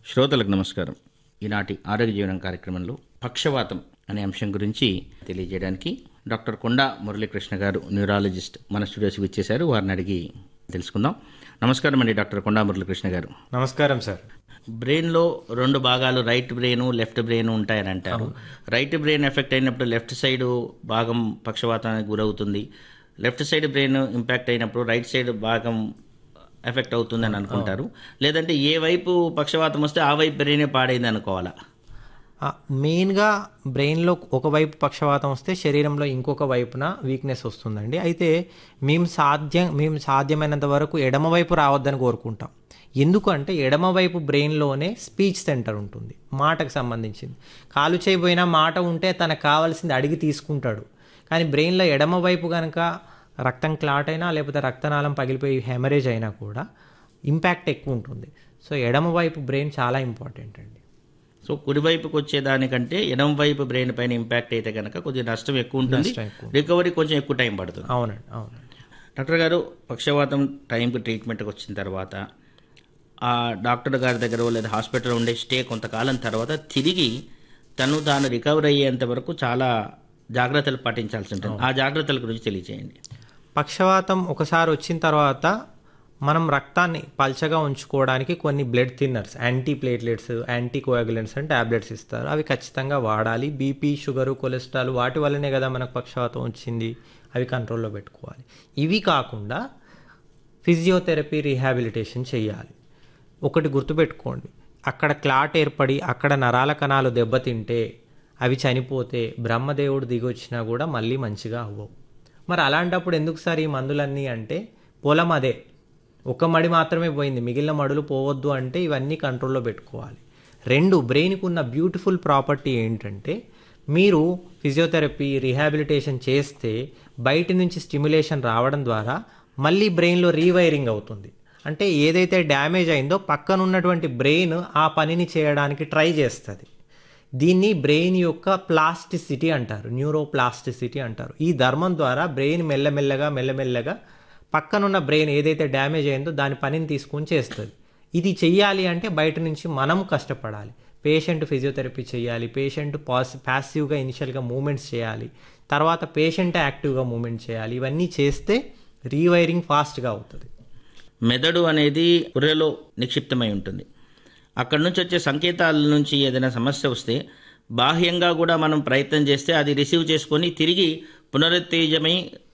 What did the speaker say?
శ్రోతలకు నమస్కారం ఈనాటి ఆరోగ్య జీవనం కార్యక్రమంలో పక్షవాతం అనే అంశం గురించి తెలియజేయడానికి డాక్టర్ కొండా మురళీకృష్ణ గారు న్యూరాలజిస్ట్ మన స్టూడియోస్కి వచ్చేశారు వారిని అడిగి తెలుసుకుందాం నమస్కారం అండి డాక్టర్ కొండా మురళీకృష్ణ గారు నమస్కారం సార్ బ్రెయిన్లో రెండు భాగాలు రైట్ బ్రెయిన్ లెఫ్ట్ బ్రెయిన్ ఉంటాయని అంటారు రైట్ బ్రెయిన్ ఎఫెక్ట్ అయినప్పుడు లెఫ్ట్ సైడ్ భాగం పక్షవాతానికి గురవుతుంది లెఫ్ట్ సైడ్ బ్రెయిన్ ఇంపాక్ట్ అయినప్పుడు రైట్ సైడ్ భాగం ఎఫెక్ట్ అవుతుందని అనుకుంటారు లేదంటే ఏ వైపు పక్షవాతం వస్తే ఆ వైపు బ్రెయినే పాడైంది అనుకోవాలా ఆ, మెయిన్గా బ్రెయిన్లో ఒకవైపు పక్షవాతం వస్తే శరీరంలో ఇంకొక వైపున వీక్నెస్ వస్తుందండి అయితే మేము సాధ్యం మేము సాధ్యమైనంత వరకు ఎడమవైపు రావద్దని కోరుకుంటాం ఎందుకంటే ఎడమవైపు బ్రెయిన్లోనే స్పీచ్ సెంటర్ ఉంటుంది మాటకు సంబంధించింది కాలు చేయబోయినా మాట ఉంటే తనకు కావాల్సింది అడిగి తీసుకుంటాడు కానీ బ్రెయిన్లో ఎడమవైపు కనుక రక్తం క్లాట్ అయినా లేకపోతే రక్తనాళం పగిలిపోయి హెమరేజ్ అయినా కూడా ఇంపాక్ట్ ఎక్కువ ఉంటుంది సో ఎడమవైపు బ్రెయిన్ చాలా ఇంపార్టెంట్ అండి సో కుడివైపుకి వచ్చేదానికంటే ఎడం వైపు బ్రెయిన్ పైన ఇంపాక్ట్ అయితే కనుక కొద్దిగా నష్టం ఎక్కువ ఉంటుంది నష్టం ఎక్కువ. రికవరీ కొంచెం ఎక్కువ టైం పడుతుంది అవునండి అవునండి డాక్టర్ గారు పక్షవాతం టైంకి ట్రీట్మెంట్కి వచ్చిన తర్వాత ఆ డాక్టర్ గారి దగ్గర లేదా హాస్పిటల్లో ఉండే స్టే కొంతకాలం తర్వాత తిరిగి తను తాను రికవర్ అయ్యేంత వరకు చాలా జాగ్రత్తలు పాటించాల్సి ఉంటుంది ఆ జాగ్రత్తల గురించి తెలియజేయండి పక్షవాతం ఒకసారి వచ్చిన తర్వాత మనం రక్తాన్ని పల్చగా ఉంచుకోవడానికి కొన్ని blood thinners anti platelets anti coagulants అని టాబ్లెట్స్ ఇస్తారు అవి ఖచ్చితంగా వాడాలి బీపీ షుగరు కొలెస్ట్రాల్ వాటి వల్లనే కదా మనకు పక్షవాతం వచ్చింది అవి కంట్రోల్లో పెట్టుకోవాలి ఇవి కాకుండా ఫిజియోథెరపీ రీహాబిలిటేషన్ చేయాలి ఒకటి గుర్తుపెట్టుకోండి అక్కడ క్లాట్ ఏర్పడి అక్కడ నరాల కణాలు దెబ్బతింటే అవి చనిపోతే బ్రహ్మదేవుడు దిగొచ్చినా కూడా మళ్ళీ మంచిగా అవ్వవు మరి అలాంటప్పుడు ఎందుకు సార్ ఈ మందులన్నీ అంటే పొలం అదే ఒక మడి మాత్రమే పోయింది మిగిలిన మడులు పోవద్దు అంటే ఇవన్నీ కంట్రోల్లో పెట్టుకోవాలి రెండు బ్రెయిన్కి ఉన్న బ్యూటిఫుల్ ప్రాపర్టీ ఏంటంటే మీరు ఫిజియోథెరపీ రీహాబిలిటేషన్ చేస్తే బయట నుంచి స్టిమ్యులేషన్ రావడం ద్వారా మళ్ళీ బ్రెయిన్లో రీవైరింగ్ అవుతుంది అంటే ఏదైతే డ్యామేజ్ అయిందో పక్కన ఉన్నటువంటి బ్రెయిన్ ఆ పనిని చేయడానికి ట్రై చేస్తుంది దీన్ని బ్రెయిన్ యొక్క ప్లాస్టిసిటీ అంటారు న్యూరోప్లాస్టిసిటీ అంటారు ఈ ధర్మం ద్వారా బ్రెయిన్ మెల్లమెల్లగా మెల్లమెల్లగా పక్కనున్న బ్రెయిన్ ఏదైతే డ్యామేజ్ అయిందో దాని పనిని తీసుకొని చేస్తుంది ఇది చెయ్యాలి అంటే బయట నుంచి మనం కష్టపడాలి పేషెంట్ ఫిజియోథెరపీ చేయాలి పేషెంట్ పాస్ ప్యాసివ్గా ఇనిషియల్గా మూమెంట్స్ చేయాలి తర్వాత పేషెంట్ యాక్టివ్గా మూమెంట్ చేయాలి ఇవన్నీ చేస్తే రీవైరింగ్ ఫాస్ట్గా అవుతుంది మెదడు అనేది పుర్రెలో నిక్షిప్తమై ఉంటుంది అక్కడి నుంచి వచ్చే సంకేతాల నుంచి ఏదైనా సమస్య వస్తే బాహ్యంగా కూడా మనం ప్రయత్నం చేస్తే అది రిసీవ్ చేసుకొని తిరిగి పునరుత్తేజమై